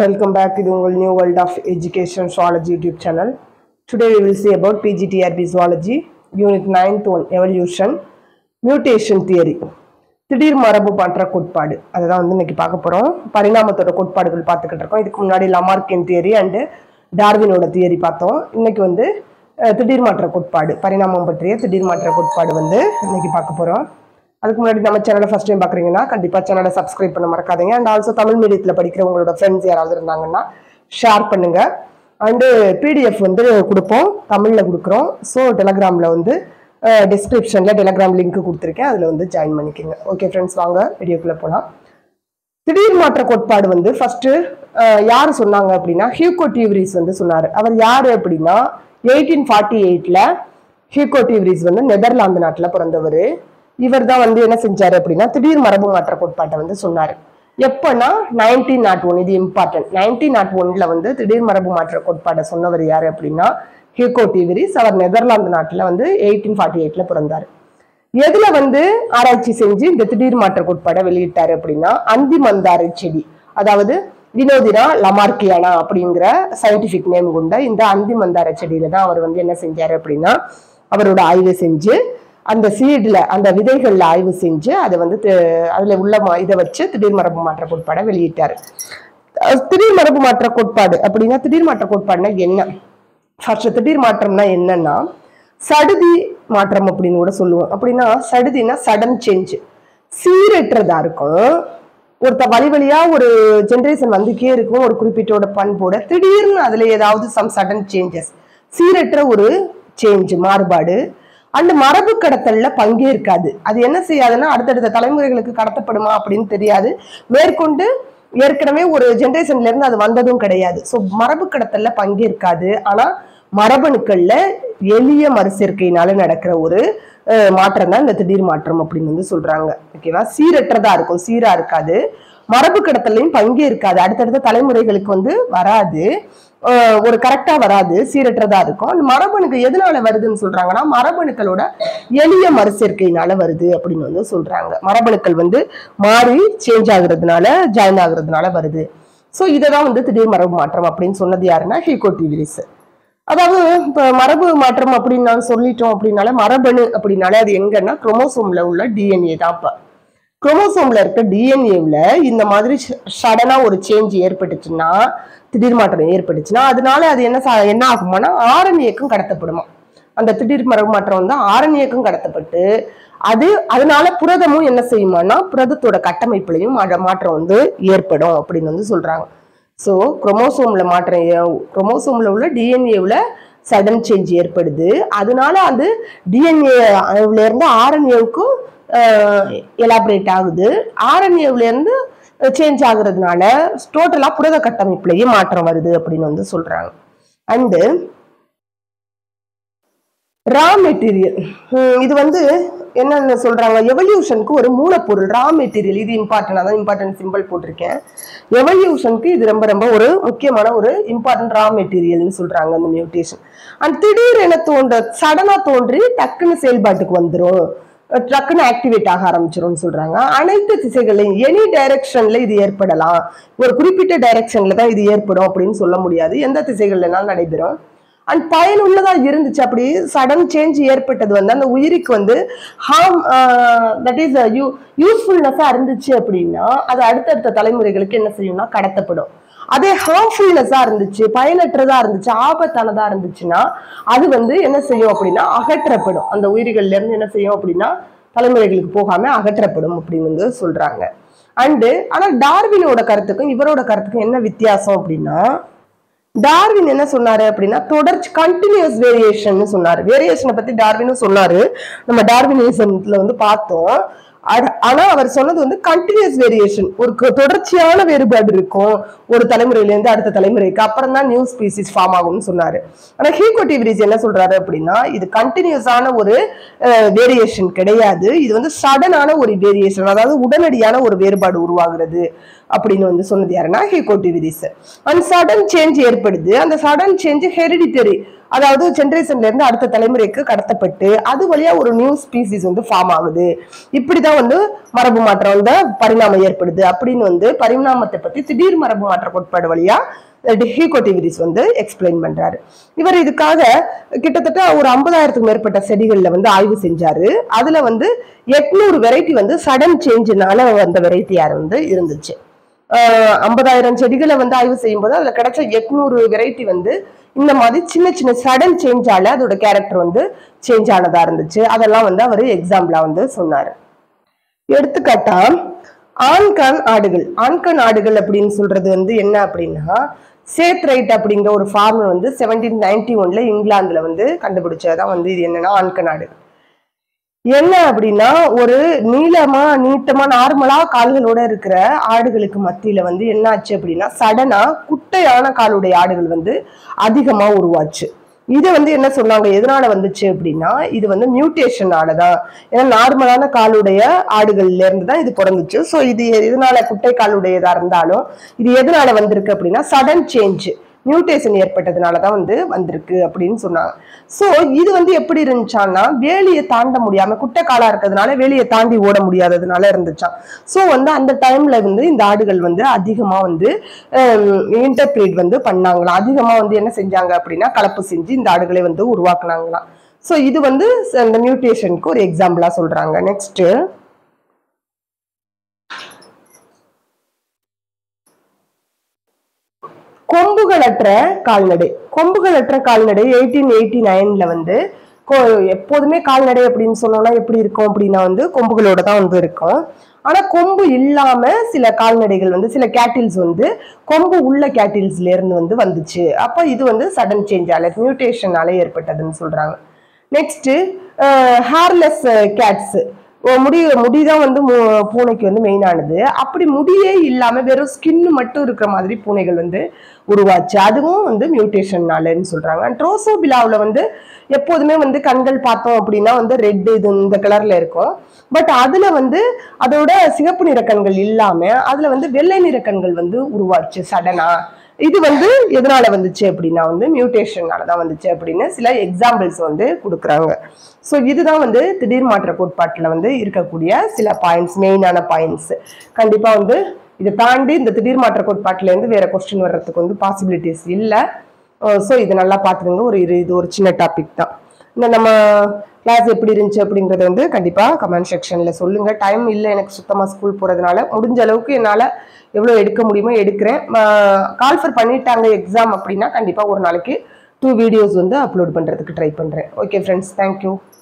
Welcome back to the உங்கள் new world of education zoology YouTube channel. Today we will see about PGTRB zoology, unit 9th one evolution, mutation theory. திடீர் மரபு மாற்ற கோட்பாடு அதுதான் வந்து இன்னைக்கு பார்க்க போறோம் பரிணாமத்தோட கோட்பாடுகள் பார்த்துக்கிட்டு இருக்கோம் இதுக்கு முன்னாடி லமார்க்கின் தியரி அண்டு டார்வினோட தியரி பார்த்தோம் இன்னைக்கு வந்து அஹ், திடீர் மாற்ற கோட்பாடு பரிணாமம் பற்றிய திடீர் மாற்ற கோட்பாடு வந்து இன்னைக்கு பார்க்க போறோம் அதுக்கு முன்னாடி நம்ம சேனலை ஃபர்ஸ்ட் டைம் பார்க்குறீங்கன்னா கண்டிப்பாக சேனலை சப்ஸ்கிரைப் பண்ண மறக்காதீங்க அண்ட் ஆல்சோ தமிழ் மீடியத்தில் படிக்கிற உங்களோட ஃப்ரெண்ட்ஸ் யாராவது இருந்தாங்கன்னா ஷேர் பண்ணுங்க அண்டு பிடிஎஃப் வந்து கொடுப்போம் தமிழில் கொடுக்குறோம் ஸோ டெலகிராமில் வந்து டிஸ்கிரிப்ஷனில் டெலகிராம் லிங்க் கொடுத்துருக்கேன் அதில் வந்து ஜாயின் பண்ணிக்கோங்க ஓகே ஃப்ரெண்ட்ஸ் வாங்க வீடியோக்குள்ளே போகலாம் திடீர் மாற்ற கோட்பாடு வந்து ஃபர்ஸ்ட் யார் சொன்னாங்க அப்படின்னா ஹியூகோ டியூரிஸ் வந்து சொன்னார் அவர் யார் அப்படின்னா எயிட்டீன் ஃபார்ட்டி எயிட்ல ஹியூகோ டியூரிஸ் வந்து நெதர்லாந்து நாட்டில் பிறந்தவர் இவர் தான் வந்து என்ன செஞ்சாரு அப்படின்னா திடீர் மரபு மாற்ற கோட்பாட்டை வந்து சொன்னார் எப்பன்னா நைன்டீன் நாட் ஒன் இது இம்பார்ட்டன்ட் நைன்டீன் நாட் ஒன்ல வந்து திடீர் மரபு மாற்ற கோட்பாட்டை சொன்னவர் யார் அப்படின்னா ஹியூகோ டியூரிஸ் அவர் நெதர்லாந்து நாட்டில் வந்து எயிட்டீன் ஃபார்ட்டி எயிட்ல பிறந்தார் எதுல வந்து ஆராய்ச்சி செஞ்சு இந்த திடீர் மாற்ற கோட்பாடை வெளியிட்டாரு அப்படின்னா அந்தி மந்தாரை செடி அதாவது வினோதினா லமார்க்கியானா அப்படிங்கிற சயின்டிபிக் நேம் கொண்ட இந்த அந்தி மந்தார செடியில தான் அவர் வந்து என்ன செஞ்சாரு அப்படின்னா அவரோட ஆய்வு செஞ்சு அந்த சீட்ல அந்த விதைகள்ல ஆய்வு செஞ்சு அதை வந்து தி- அதுல உள்ள ம- இதை வச்சு திடீர் மரபு மாற்ற கோட்பாடை வெளியிட்டாரு அஹ் திடீர் மரபு மாற்ற கோட்பாடு அப்படின்னா திடீர் மாற்ற கோட்பாடுனா என்ன ஃபர்ஸ்ட் திடீர் மாற்றம்னா என்னன்னா சடுதி மாற்றம் அப்படின்னு கூட சொல்லுவோம் அப்படின்னா சடுதினா சடன் சேஞ்ச் சீரற்றதா இருக்கும் ஒருத்த வழி வழியா ஒரு ஜென்ரேஷன் வந்துக்கே இருக்கும் ஒரு குறிப்பிட்டோட பண்போட திடீர்னு அதுல ஏதாவது சம் சடன் சேஞ்சஸ் சீரற்ற ஒரு சேஞ்ச் மாறுபாடு அந்த மரபு கடத்தல்ல பங்கேற்காது அது என்ன செய்யாதுன்னா அடுத்தடுத்த தலைமுறைகளுக்கு கடத்தப்படுமா அப்படின்னு தெரியாது மேற்கொண்டு ஏற்கனவே ஒரு ஜென்ரேஷன்ல இருந்து அது வந்ததும் கிடையாது ஸோ மரபு கடத்தல்ல பங்கேற்காது ஆனா மரபணுக்கள்ல எளிய மறுசேர்க்கையினால நடக்கிற ஒரு அஹ், மாற்றம் தான் இந்த திடீர் மாற்றம் அப்படின்னு வந்து சொல்றாங்க ஓகேவா சீரற்றதா இருக்கும் சீரா இருக்காது மரபு கடத்தலையும் பங்கேற்காது அடுத்தடுத்த தலைமுறைகளுக்கு வந்து வராது அஹ், ஒரு கரெக்டா வராது சீரற்றதா இருக்கும் அந்த மரபணுக்கு எதனால வருதுன்னு சொல்றாங்கன்னா மரபணுக்களோட எளிய மறுசேர்க்கையினால வருது அப்படின்னு வந்து சொல்றாங்க மரபணுக்கள் வந்து மாறி சேஞ்ச் ஆகுறதுனால ஜாயின் ஆகுறதுனால வருது ஸோ இதை தான் வந்து திடீர் மரபு மாற்றம் அப்படின்னு சொன்னது யாருன்னா ஹீகோ டிவிரிஸ் அதாவது இப்போ மரபு மாற்றம் அப்படின்னு நான் சொல்லிட்டோம் அப்படின்னாலே மரபணு அப்படின்னாலே அது எங்கன்னா குரோமோசோம்ல உள்ள டிஎன்ஏ தான் இப்போ குரோமோசோம்ல இருக்க டிஎன்ஏவில் இந்த மாதிரி சடனா ஒரு சேஞ்ச் ஏற்பட்டுச்சுன்னா திடீர் மாற்றம் ஏற்பட்டுச்சுன்னா அதனால அது என்ன சா- என்ன ஆகுமானா ஆரண்யக்கும் கடத்தப்படுமா அந்த திடீர் மரபு மாற்றம் வந்து ஆரண்யக்கும் கடத்தப்பட்டு அது அதனால புரதமும் என்ன செய்யுமானா புரதத்தோட கட்டமைப்புலையும் மா- மாற்றம் வந்து ஏற்படும் அப்படின்னு வந்து சொல்றாங்க ஸோ குரோமோசோம்ல மாற்றம் குரோமோசோம்ல உள்ள டிஎன்ஏவில் சடன் சேஞ்ச் ஏற்படுது அதனால அது டிஎன்ஏல இருந்து ஆர்என்ஏவுக்கும் எலாபரேட் ஆகுது ஆர்என்ஏல இருந்து சேஞ்ச் ஆகுறதுனால டோட்டலா புரத கட்டமைப்புலயே மாற்றம் வருது அப்படின்னு வந்து சொல்றாங்க அண்டு ரா மெட்டீரியல் இது வந்து என்னென்ன சொல்றாங்க எவல்யூஷனுக்கு ஒரு மூலப்பொருள் ரா மெட்டீரியல் இது இம்பார்ட்டன்ட் அதான் இம்பார்ட்டன்ட் சிம்பிள் போட்டிருக்கேன் எவல்யூஷனுக்கு இது ரொம்ப ரொம்ப ஒரு முக்கியமான ஒரு இம்பார்ட்டன்ட் ரா மெட்டீரியல்னு சொல்றாங்க அந்த மியூட்டேஷன் அண்ட் திடீர் என தோன்ற சடனா தோன்றி டக்குன்னு செயல்பாட்டுக்கு வந்துரும் டக்குன்னு ஆக்டிவேட் ஆக ஆரம்பிச்சிரும்னு சொல்றாங்க அனைத்து திசைகளையும் எனி டைரக்ஷன்ல இது ஏற்படலாம் ஒரு குறிப்பிட்ட டைரக்ஷன்ல தான் இது ஏற்படும் அப்படின்னு சொல்ல முடியாது எந்த திசைகள்லனாலும் நடைபெறும் அண்ட் பயனுள்ளதா இருந்துச்சு அப்படி சடன் சேஞ்ச் ஏற்பட்டது வந்து அந்த உயிருக்கு வந்து ஹார்ம் தட் இஸ் யூ யூஸ்ஃபுல்னஸா இருந்துச்சு அப்படின்னா அது அடுத்தடுத்த தலைமுறைகளுக்கு என்ன செய்யும்னா கடத்தப்படும் அதே ஹார்ம்ஃபுல்னஸா இருந்துச்சு பயனற்றதா இருந்துச்சு ஆபத்தானதா இருந்துச்சுன்னா அது வந்து என்ன செய்யும் அப்படின்னா அகற்றப்படும் அந்த உயிரிகள்ல இருந்து என்ன செய்யும் அப்படின்னா தலைமுறைகளுக்கு போகாம அகற்றப்படும் அப்படின்னு வந்து சொல்றாங்க அண்டு ஆனா டார்வினோட கருத்துக்கும் இவரோட கருத்துக்கும் என்ன வித்தியாசம் அப்படின்னா டார்வின் என்ன சொன்னாரு அப்படின்னா தொடர்ச்சி கண்டினியூஸ் வேரியேஷன் சொன்னாரு வேரியேஷனை பத்தி டார்வினும் சொன்னாரு நம்ம டார்வினிசம்ல வந்து பார்த்தோம் அட- ஆனா அவர் சொன்னது வந்து கண்டினியூஸ் வேரியேஷன் ஒரு க- தொடர்ச்சியான வேறுபாடு இருக்கும் ஒரு தலைமுறையில இருந்து அடுத்த தலைமுறைக்கு அப்புறம் தான் நியூ ஸ்பீசிஸ் ஃபார்ம் ஆகும்னு சொன்னாரு ஆனா ஹீகோ டிவிரிஸ் என்ன சொல்றாரு அப்படின்னா இது கண்டினியூஸான ஒரு வேரியேஷன் கிடையாது இது வந்து சடனான ஒரு வேரியேஷன் அதாவது உடனடியான ஒரு வேறுபாடு உருவாகிறது அப்படின்னு வந்து சொன்னது யாருன்னா ஹீகோட்டிவிரிஸ் அண்ட் சடன் சேஞ்ச் ஏற்படுது அந்த சடன் சேஞ்ச் ஹெரிடிட்டரி அதாவது ஜென்ரேஷன்ல இருந்து அடுத்த தலைமுறைக்கு கடத்தப்பட்டு அது வழியா ஒரு நியூ ஸ்பீசிஸ் வந்து ஃபார்ம் ஆகுது இப்படிதான் வந்து மரபு மாற்றம் வந்து பரிணாமம் ஏற்படுது அப்படின்னு வந்து பரிணாமத்தை பத்தி திடீர் மரபு மாற்ற கோட்பாடு வழியா ஹீகோட்டிவிரிஸ் வந்து எக்ஸ்பிளைன் பண்றாரு இவர் இதுக்காக கிட்டத்தட்ட ஒரு ஐம்பதாயிரத்துக்கு மேற்பட்ட செடிகள்ல வந்து ஆய்வு செஞ்சாரு அதுல வந்து எட்நூறு வெரைட்டி வந்து சடன் சேஞ்சுனால வந்த வெரைட்டியார் வந்து இருந்துச்சு ஐம்பதாயிரம் செடிகளை வந்து ஆய்வு செய்யும் போது அதுல கிடைச்ச எட்நூறு வெரைட்டி வந்து இந்த மாதிரி சின்ன சின்ன சடன் சேஞ்சால அதோட கேரக்டர் வந்து சேஞ்ச் ஆனதா இருந்துச்சு அதெல்லாம் வந்து அவர் எக்ஸாம்பிளா வந்து சொன்னாரு எடுத்துக்காட்டா ஆண்கண் ஆடுகள் ஆண்கண் ஆடுகள் அப்படின்னு சொல்றது வந்து என்ன அப்படின்னா சேத் ரைட் அப்படிங்கிற ஒரு ஃபார்மர் வந்து செவன்டீன் நைன்டி ஒன்ல இங்கிலாந்துல வந்து கண்டுபிடிச்சதான் வந்து இது என்னன்னா ஆண்கண் ஆடுகள் என்ன அப்படின்னா ஒரு நீளமா நீட்டமா நார்மலா கால்களோட இருக்கிற ஆடுகளுக்கு மத்தியில வந்து என்ன ஆச்சு அப்படின்னா சடனா குட்டையான காலுடைய ஆடுகள் வந்து அதிகமா உருவாச்சு இது வந்து என்ன சொன்னாங்க எதனால வந்துச்சு அப்படின்னா இது வந்து மியூட்டேஷனால தான் ஏன்னா நார்மலான காலுடைய ஆடுகள்ல இருந்து தான் இது பிறந்துச்சு ஸோ இது எதனால குட்டை காலுடையதா இருந்தாலும் இது எதனால வந்திருக்கு அப்படின்னா சடன் சேஞ்ச் மியூட்டேஷன் ஏற்பட்டதுனால தான் வந்து வந்திருக்கு அப்படின்னு சொன்னாங்க ஸோ இது வந்து எப்படி இருந்துச்சான்னா வேலியை தாண்ட முடியாம குட்டை காலா இருக்கிறதுனால வேலியை தாண்டி ஓட முடியாததுனால இருந்துச்சான் ஸோ வந்து அந்த டைம்ல வந்து இந்த ஆடுகள் வந்து அதிகமா வந்து இன்டர்பிரேட் வந்து பண்ணாங்களாம் அதிகமா வந்து என்ன செஞ்சாங்க அப்படின்னா கலப்பு செஞ்சு இந்த ஆடுகளை வந்து உருவாக்குனாங்களாம் ஸோ இது வந்து அந்த மியூட்டேஷனுக்கு ஒரு எக்ஸாம்பிளா சொல்றாங்க நெக்ஸ்ட் கொம்புகளற்ற கால்நடை கொம்புகளற்ற கால்நடை எயிட்டீன் எயிட்டி நைன்ல வந்து கொ- எப்போதுமே கால்நடை அப்படின்னு சொன்னோம்னா எப்படி இருக்கும் அப்படின்னா வந்து கொம்புகளோட தான் வந்து இருக்கும் ஆனா கொம்பு இல்லாம சில கால்நடைகள் வந்து சில கேட்டில்ஸ் வந்து கொம்பு உள்ள கேட்டில்ஸ்ல இருந்து வந்து வந்துச்சு அப்போ இது வந்து சடன் சேஞ்சால மியூட்டேஷனால ஏற்பட்டதுன்னு சொல்றாங்க நெக்ஸ்ட் ஹேர்லெஸ் கேட்ஸ் முடி முடிதான் வந்து மு- பூனைக்கு வந்து மெயினானது அப்படி முடியே இல்லாம வெறும் ஸ்கின் மட்டும் இருக்கிற மாதிரி பூனைகள் வந்து உருவாச்சு அதுவும் வந்து மியூட்டேஷன்னாலன்னு சொல்றாங்க அண்ட் ட்ரோசோபிலாவில் வந்து எப்போதுமே வந்து கண்கள் பார்த்தோம் அப்படின்னா வந்து ரெட் இது இந்த கலர்ல இருக்கும் பட் அதுல வந்து அதோட சிகப்பு நிற கண்கள் இல்லாம அதுல வந்து வெள்ளை நிற கண்கள் வந்து உருவாச்சு சடனா இது வந்து எதனால வந்துச்சு அப்படின்னா வந்து மியூட்டேஷனால தான் வந்துச்சு அப்படின்னு சில எக்ஸாம்பிள்ஸ் வந்து கொடுக்குறாங்க ஸோ இதுதான் வந்து திடீர் மாற்ற கோட்பாட்டில் வந்து இருக்கக்கூடிய சில பாயிண்ட்ஸ் மெயினான பாயிண்ட்ஸ் கண்டிப்பாக வந்து இதை தாண்டி இந்த திடீர் மாற்ற கோட்பாட்டிலேருந்து வேற கொஸ்டின் வர்றதுக்கு வந்து பாசிபிலிட்டிஸ் இல்லை ஸோ இது நல்லா பார்த்துருங்க ஒரு இது இது ஒரு சின்ன டாபிக் தான் இந்த நம்ம கிளாஸ் எப்படி இருந்துச்சு அப்படிங்கறத வந்து கண்டிப்பாக கமெண்ட் செக்ஷனில் சொல்லுங்கள் டைம் இல்லை எனக்கு சுத்தமாக ஸ்கூல் போகிறதுனால முடிஞ்ச அளவுக்கு என்னால் எவ்வளோ எடுக்க முடியுமோ எடுக்கிறேன் கால்ஃபர் பண்ணிட்டாங்க எக்ஸாம் அப்படின்னா கண்டிப்பாக ஒரு நாளைக்கு டூ வீடியோஸ் வந்து அப்லோட் பண்ணுறதுக்கு ட்ரை பண்ணுறேன் ஓகே ஃப்ரெண்ட்ஸ் தேங்க்யூ